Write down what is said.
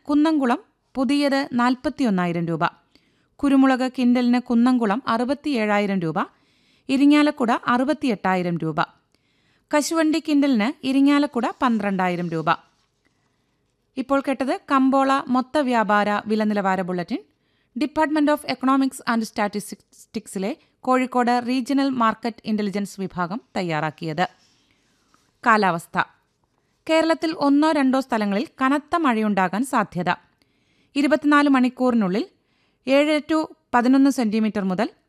കുന്നംകുളം പുതിയത് നാൽപ്പത്തിയൊന്നായിരം രൂപ കുരുമുളക് കിൻഡലിന് കുന്നംകുളം അറുപത്തിയേഴായിരം രൂപ ഇരിങ്ങാലക്കുട അറുപത്തിയെട്ടായിരം രൂപ കശുവണ്ടി കിൻഡലിന് ഇരിങ്ങാലക്കുട പന്ത്രണ്ടായിരം രൂപ ഇപ്പോൾ കേട്ടത് കമ്പോള മൊത്ത വ്യാപാര വില നിലവാര bulletin department of economics and സ്റ്റാറ്റിസ്റ്റിക്സിലെ കോഴിക്കോട് റീജിയണൽ മാർക്കറ്റ് ഇന്റലിജൻസ് വിഭാഗം തയ്യാറാക്കിയത് കാലാവസ്ഥ കേരളത്തിൽ ഒന്നോ രണ്ടോ സ്ഥലങ്ങളിൽ കനത്ത മഴയുണ്ടാകാൻ സാധ്യത ഇരുപത്തിനാല് മണിക്കൂറിനുള്ളിൽ ഏഴ് ടു പതിനൊന്ന് സെന്റിമീറ്റർ മുതൽ